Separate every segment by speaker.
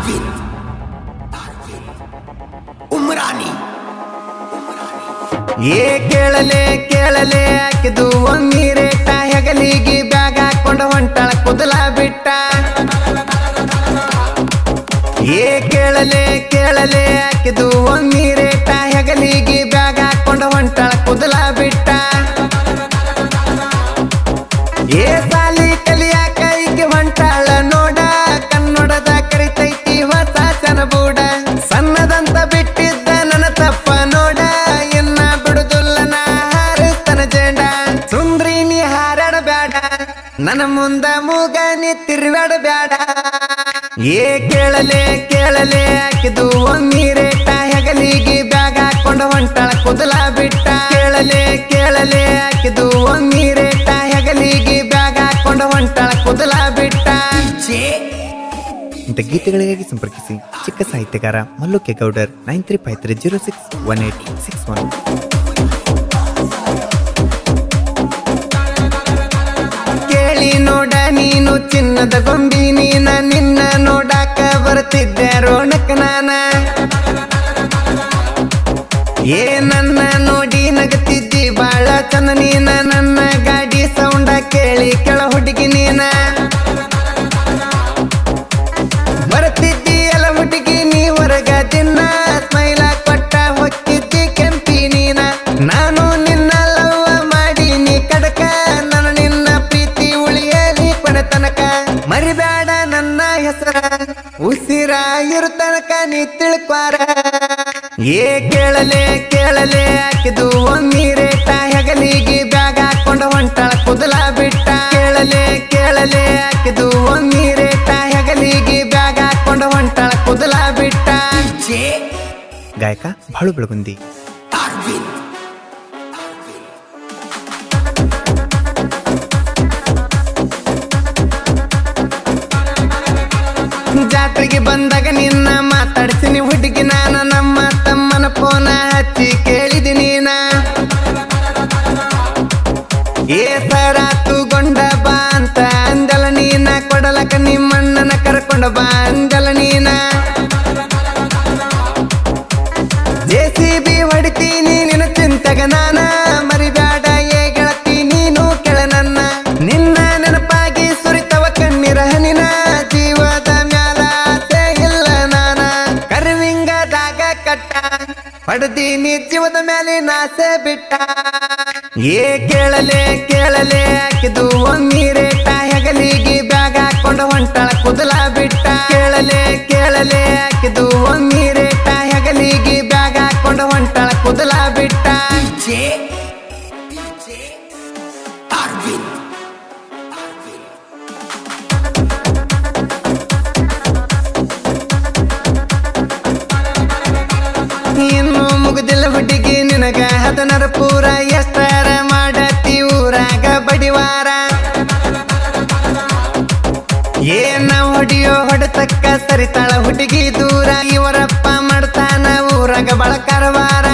Speaker 1: Darwin. Umrani
Speaker 2: ಏ ಕೇಳಲೆ ಕೇಳಲೆ ಹಾಕಿದು ಒಮ್ಮೀರೇಟ ಹೆಗಲಿಗೆ ಬ್ಯಾಗ್ ಹಾಕೊಂಡು ಹೊಂಟಾಳ ಕುದಲ ಬಿಟ್ಟ ಏ ಕೇಳಲೆ ಕೇಳಲೆ ಹಾಕಿದು ಒಮ್ಮೀರೇಟ ಹೆಗಲಿಗೆ ಬ್ಯಾಗ್ ಹಾಕೊಂಡು ಹೊಂಟಾಳ ಕುದಲ ಬಿಟ್ಟ ಏ ಸಾಲಿ ಕಲಿಯಾಕ ಈಕೆ ಹೊಂಟಾಳ ನೋಡ ಕನ್ನಡದ ಕರಿತೈತಿ ಹೊಸ ಚನಬೂಡ ಸಣ್ಣದಂತ ಬಿಟ್ಟಿದ್ದ ನನ್ನ ತಪ್ಪ ನೋಡ ಇನ್ನ ಬಿಡುದಿಲ್ಲ ನಾ ಹಾರಿಸ್ತನ ಜೇಂಡ ಸುಂದ್ರಿ ನೀ ಹಾರಾಡ ಬ್ಯಾಡ ನನ್ನ ಮುಂದ ಮೂಗ ನೀ ತಿರ್ವಾಡ ಬ್ಯಾಡ ಏ ಕೇಳಲೆ ಕೇಳಲೆ ಹಾಕಿದು ಒಮ್ಮೀರೇಟ ಹೆಗಲಿಗೆ ಬ್ಯಾಗ್ ಹಾಕೊಂಡು ಹೊಂಟಾಳ ಕುದಲ ಬಿಟ್ಟ ಕೇಳಲೆ ಕೇಳಲೆ ಹಾಕಿದು ಒಮ್ಮೀರೇಟ ಹೆಗಲಿಗೆ ಬ್ಯಾಗ್ ಹಾಕೊಂಡು ಹೊಂಟಾಳ ಕುದಲ ಬಿಟ್ಟ
Speaker 1: ಜೆ
Speaker 2: ಇಂಥ ಗೀತೆಗಳಿಗಾಗಿ ಸಂಪರ್ಕಿಸಿ ಚಿಕ್ಕ ಸಾಹಿತ್ಯಕಾರ ಮಲ್ಲುಕೆ Goudar nine three five three zero six one eight six one ಕೇಳಿ ನೋಡ ನೀನು ಚಿನ್ನದ ಗೊಂಬಿ ನೀನ ನಿನ್ನ ನೋಡಾಕ ಬರ್ತಿದ್ದೆ ರೋಣಕ ನಾನ ಏ ನನ್ನ ನೋಡಿ ನಗತಿದ್ದಿ ಬಾಳ ಚಂದ ನೀನ ನನ್ನ ಗಾಡಿ ಸೌಂಡ ಕೇಳಿ ಕೆಳ ಹುಡುಗಿ ನೀನ ಬರ್ತಿದ್ದಿ ಎಲ್ಲ ಹುಡುಗಿ ನೀ ಹೊರಗ ದಿನ ಸ್ಮೈಲ ಕೊಟ್ಟ ಹೊಕ್ಕಿದ್ದಿ ಕೆಂಪಿ ನೀನ ನಾನು ನಿನ್ನ ಲವ್ವ ಮಾಡಿ ನೀ ಕಡಕ ನನ್ನ ನಿನ್ನ ಪ್ರೀತಿ ಉಳಿಯಲಿ ಕೊನೆ ತನಕ ಮರಿಬೇಡ ನನ್ನ ಹೆಸರ ಉಸಿರ ಇರು ತನಕ ನೀ ತಿಳ್ಕ್ವಾರ ಏ ಕೇಳಲೆ ಕೇಳಲೆ ಹಾಕಿದು ಒಮ್ಮೀರೇಟ ಹೆಗಲಿಗೆ ಬ್ಯಾಗ್ ಹಾಕೊಂಡು ಹೊಂಟಾಳ ಕುದಲ ಬಿಟ್ಟ ಕೇಳಲೆ ಕೇಳಲೆ ಹಾಕಿದು ಒಮ್ಮೀರೇಟ ಹೆಗಲಿಗೆ ಬ್ಯಾಗ್ ಹಾಕೊಂಡು ಹೊಂಟಾಳ ಕುದಲ ಬಿಟ್ಟ
Speaker 1: ಜೆ
Speaker 2: ಗಾಯಕ ಬಾಳು ಬೆಳಗುಂದಿ
Speaker 1: ಡಾರ್ವಿನ್
Speaker 2: ಜಾತ್ರೆಗೆ ಬಂದಾಗ ನಿನ್ನ ಮಾತಾಡ್ತೀನಿ ಹುಡುಗಿ ನಾನ ನಮ್ಮ ತಮ್ಮನ ಫೋನ ಹಚ್ಚಿ ಕೇಳಿದಿ ನೀನ ಏ ಸರಾತು ಗೊಂಡ ಬಾ ಅಂತ ಅಂದಲ ನೀನ ಕೊಡಲಕ ನಿಮ್ಮಣ್ಣನ ಕರ್ಕೊಂಡ ಬಾ ಅಂದಲ ನೀನ ಜೆ ಸಿ ಬಿ ಹೊಡಿತೀನಿ ನಿನ್ನ ಚಿಂತೆಗ ನಾನ ಮರಿಬ್ಯಾಡ ಏ ಗೆಳತಿ ನೀನು ಕೆಳ ನನ್ನ ನಿನ್ನ ನೆನಪಾಗಿ ಸುರಿತವ ಕಣ್ಣೀರ ಹನಿನ ಜೀವದ ಮ್ಯಾಲ ಆಸೆ ಇಲ್ಲ ನಾನ ಕರ್ವಿಂಗದಾಗ ಕಟ್ಟ ಹೊಡೆದೀನಿ ಜೀವದ ಮೇಲೆ ನಾಸೆ ಬಿಟ್ಟ ಏ ಕೇಳಲೆ ಕೇಳಲೆ ಹಾಕಿದು ಒಮ್ಮೀರೇಟ ಹೆಗಲಿಗೆ ಬ್ಯಾಗ್ ಹಾಕೊಂಡು ಹೊಂಟಾಳ ಕುದಲ ಬಿಟ್ಟ ಕೇಳಲೆ ಕೇಳಲೆ ಹಾಕಿದು ಒಮ್ಮೀರೇಟ ಹೆಗಲಿಗೆ ಬ್ಯಾಗ್ ಹಾಕೊಂಡು ಹೊಂಟಾಳ ಕುದಲ ಬಿಟ್ಟ
Speaker 1: ಜೆ ಡಾರ್ವಿನ್
Speaker 2: ಇನ್ನು ಮುಗುದಿಲ್ಲ ಹುಡುಗಿ ನಿನಗ ಹದನರ ಪೂರ ಎಷ್ಟರ ಮಾಡತಿ ಊರಾಗ ಬಡಿವಾರ ಏನ ಹೊಡಿಯೋ ಹೊಡೆತಕ್ಕ ಸರಿತಾಳ ಹುಡುಗಿ ದೂರ ಇವರಪ್ಪ ಮಾಡ್ತಾನ ಊರಾಗ ಬಳಕರವಾರ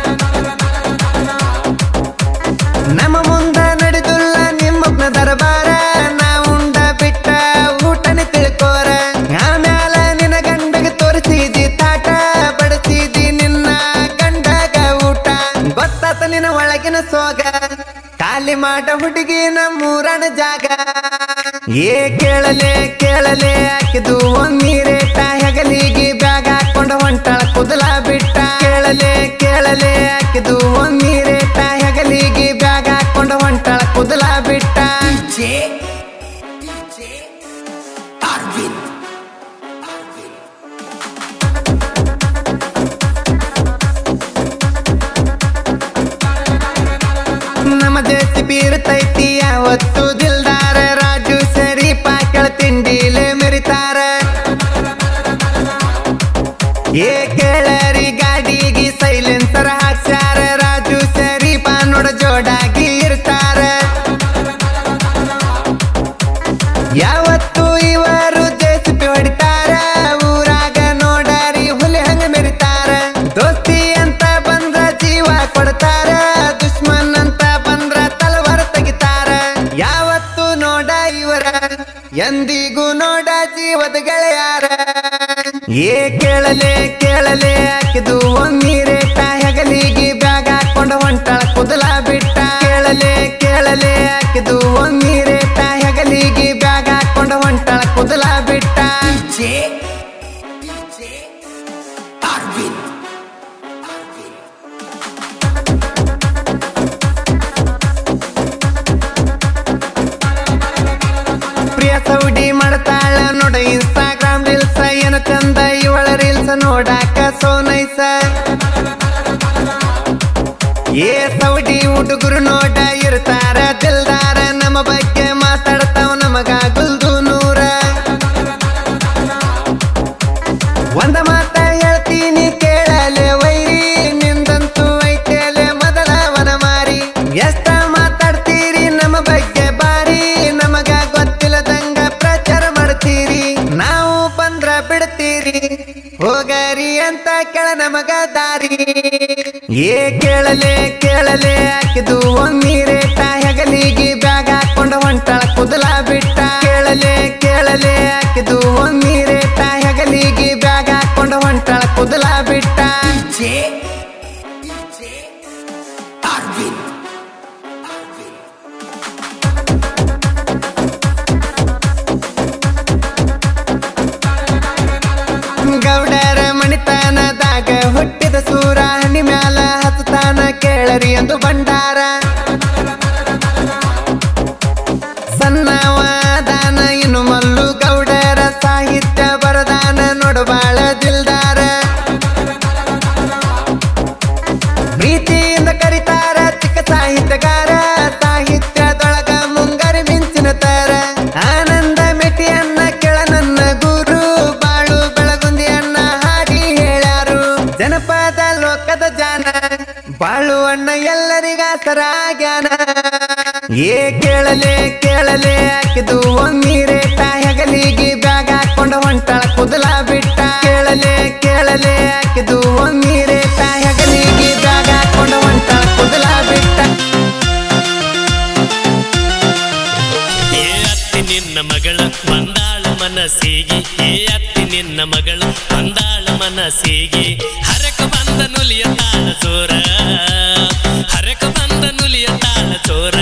Speaker 2: ನಮ್ಮ ಮುಂದ ನಡೆದುಲ್ಲ ನಿಮ್ಮಪ್ಪನ ದರಬಾರ ನಾವುಂಡ ಬಿಟ್ಟ ಊಟನೆ ತಿಳ್ಕೋರ ಆಮ್ಯಾಲ ನಿನ್ನ ಗಂಡಗ ತೋರಿಸಿದಿ ತಾಟ ಬಡಿಸಿದಿ ನಿನ್ನ ಗಂಡಗ ಊಟ ಗೊತ್ತಾತ ನಿನ್ನ ಒಳಗಿನ ಸೋಗ ಖಾಲಿ ಮಾಡ ಹುಡುಗಿ ನಮ್ಮೂರನ ಜಾಗ ಏ ಕೇಳಲೆ ಕೇಳಲೆ ಹಾಕಿದು ಒಮ್ಮೀರೇಟ ಹೆಗಲಿಗೆ ಬ್ಯಾಗ್ ಹಾಕೊಂಡು ಹೊಂಟಾಳ ಕುದಲ ಬಿಟ್ಟ ಕೇಳಲೆ ಕೇಳಲೆ ಹಾಕಿದು ಒಮ್ಮೀರೇಟ ಹೆಗಲಿಗೆ ಬ್ಯಾಗ್ ಹಾಕೊಂಡು ಹೊಂಟಾಳ ಕುದಲ ಬಿಟ್ಟ
Speaker 1: ಜೆ ಡಾರ್ವಿನ್
Speaker 2: ನಮ್ಮ ದೇಶ ಬೀರ್ತೈತಿ ಯಾವತ್ತು ದಿಲ್ದಾರ ರಾಜು ಸರಿ ಪಾಕಳ ತಿಂಡಿಲೆ ಮೆರಿತಾರ ಏ ಕೇಳರಿ ಗಾಡಿಗೆ ಸೈಲೆನ್ಸರ್ ಹಾಕ್ಸ್ಯಾರ ರಾಜು ಸರಿ ನೋಡ ಜೋಡಾಗಿ ಇರ್ತಾರ ಯಾವತ್ತು ಇವರು ಜೆಸಿಪಿ ಹೊಡಿತಾರ ಊರಾಗ ನೋಡರಿ ಹುಲಿ ಹಂಗ ಮೆರಿತಾರ ದೋಸ್ತಿ ಅಂತ ಬಂದ್ರ ಜೀವ ಕೊಡ್ತಾರ ದುಶ್ಮನ್ ಅಂತ ಬಂದ್ರ ತಲವಾರ ತೆಗಿತಾರ ಯಾವತ್ತು ನೋಡ ಇವರ ಏ ಕೇಳಲೆ ಕೇಳಲೆ ಹಾಕಿದು ಒಮ್ಮೀರೇಟ ಹೆಗಲಿಗೆ ಬ್ಯಾಗ್ ಹಾಕೊಂಡು ಹೊಂಟಾಳ ಕುದಲ ಬಿಟ್ಟ ಕೇಳಲೆ ಕೇಳಲೆ ಹಾಕಿದು ಒಮ್ಮೀರೇಟ ಹೆಗಲಿಗೆ ಬ್ಯಾಗ್ ಹಾಕೊಂಡು ಹೊಂಟಾಳ ಕುದಲ ಬಿಟ್ಟ
Speaker 1: DJ DJ Arvin Arvin
Speaker 2: ಪ್ರಿಯ ಸೌಡಿ ಮಾಡ್ತಾಳ ನೋಡ ಇನ್ಸ್ಟಾಗ್ರಾಮ್ ರೀಲ್ಸ್ ಏನ ಚಂದ ಇವಳ ರೀಲ್ಸ್ ನೋಡಾಕ ಸೋ ನೈಸ ಏ ಸೌಡಿ ಹುಡುಗರು ನೋಡ ಇರ್ತಾರ ದಿಲ್ದಾರ ನಮ್ಮ ಬಗ್ಗೆ ಮಾತಾಡ್ತಾವ ನಮಗ ಗುಲ್ದು ನೂರ ಒಂದ ಮಾತ ಹೇಳ್ತೀನಿ ಕೇಳಲೆ ವೈರಿ ನಿಂದಂತೂ ಐತೇಲೆ ಮೊದಲವನ ಮಾರಿ ಎಷ್ಟ ಮಾತಾಡ್ತೀರಿ ನಮ್ಮ ಬಗ್ಗೆ ಬಾರಿ ನಮಗ ಗೊತ್ತಿಲ್ಲದಂಗ ಪ್ರಚಾರ ಮಾಡ್ತೀರಿ ನಾವು ಬಂದ್ರ ಬಿಡ್ತೀರಿ ಹೋಗರಿ ಅಂತ ಕೆಳ ನಮಗ ದಾರಿ ಏ ಕೇಳಲೆ ಕೇಳಲೆ ಹಾಕಿದು ಒಮ್ಮೀರೇಟ ಹೆಗಲಿಗೆ ಬ್ಯಾಗ್ ಹಾಕೊಂಡು ಹೊಂಟಾಳ ಕುದಲ ಬಿಟ್ಟ ಕೇಳಲೆ ಕೇಳಲೆ ಹಾಕಿದು ಒಮ್ಮೀರೇಟ ಹೆಗಲಿಗೆ ಬ್ಯಾಗ್ ಹಾಕೊಂಡು ಹೊಂಟಾಳ ಕುದಲ ಬಿಟ್ಟ
Speaker 1: DJ DJ Arvin Arvin
Speaker 2: ಗೌಡರ ಮಣಿತನದಾಗ ಹುಟ್ಟಿದ ಸೂರ ಹಣಿ ಮ್ಯಾಲ ಹತ್ತತಾನ ಕೇಳರಿ ಎಂದು ಭಂಡಾರ ಸಣ್ಣವಾದಾನ ಇನ್ನು ಮಲ್ಲು ಗೌಡರ ಸಾಹಿತ್ಯ ಬರದಾನ ನೋಡಬಾಳ ದಿಲ್ದಾರ ಪ್ರೀತಿಯಿಂದ ಕರಿತಾರ ಚಿಕ್ಕ ಸಾಹಿತ್ಯಗಾರ ಸಾಹಿತ್ಯದೊಳಗ ಮುಂಗಾರಿ ಮಿಂಚಿನ ತರ ಆನಂದ ಮೆಟಿಯನ್ನ ಕೆಳ ನನ್ನ ಗುರು ಬಾಳು ಬೆಳಗುಂದಿಯನ್ನ ಹಾಡಿ ಹೇಳ್ಯಾರು ಜನಪದ ಲೋಕದ ಜಾನ ಬಾಳು ಅಣ್ಣ ಎಲ್ಲರಿಗ ಸರಾಗ್ಯಾನ ಏ ಕೇಳಲೆ ಕೇಳಲೆ ಹಾಕಿದು ಒಮ್ಮೀರೇಟ ಹೆಗಲಿಗೆ ಬ್ಯಾಗ್ ಹಾಕೊಂಡು ಹೊಂಟಾಳ ಕುದಲ ಬಿಟ್ಟ ಕೇಳಲೆ ಕೇಳಲೆ ಹಾಕಿದು ಒಮ್ಮೀರೇಟ ಹೆಗಲಿಗೆ ಬ್ಯಾಗ್ ಹಾಕೊಂಡು ಹೊಂಟಾಳ ಕುದಲ ಬಿಟ್ಟ
Speaker 3: ಏ ಅತ್ತಿ ನಿನ್ನ ಮಗಳ ಬಂದಾಳ ಮನಸ್ಸಿಗೆ ಏ ಅತ್ತಿ ನಿನ್ನ ಮಗಳು ಬಂದಾಳ ಮನಸ್ಸಿಗೆ ಹರಕ ಬಂದ ನುಲಿಯ ತಾಳ ಚೋರ ಹರಕ ಬಂದ ನುಲಿಯ ತಾಳ ಚೋರ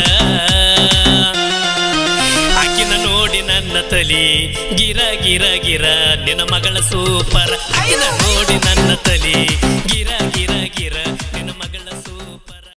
Speaker 3: ಆಕಿನ ನೋಡಿ ನನ್ನ ತಲಿ ಗಿರ ಗಿರ ಗಿರ ನಿನ್ನ ಮಗಳ ಸೂಪರ್ ಆಕಿನ ನೋಡಿ ನನ್ನ ತಲಿ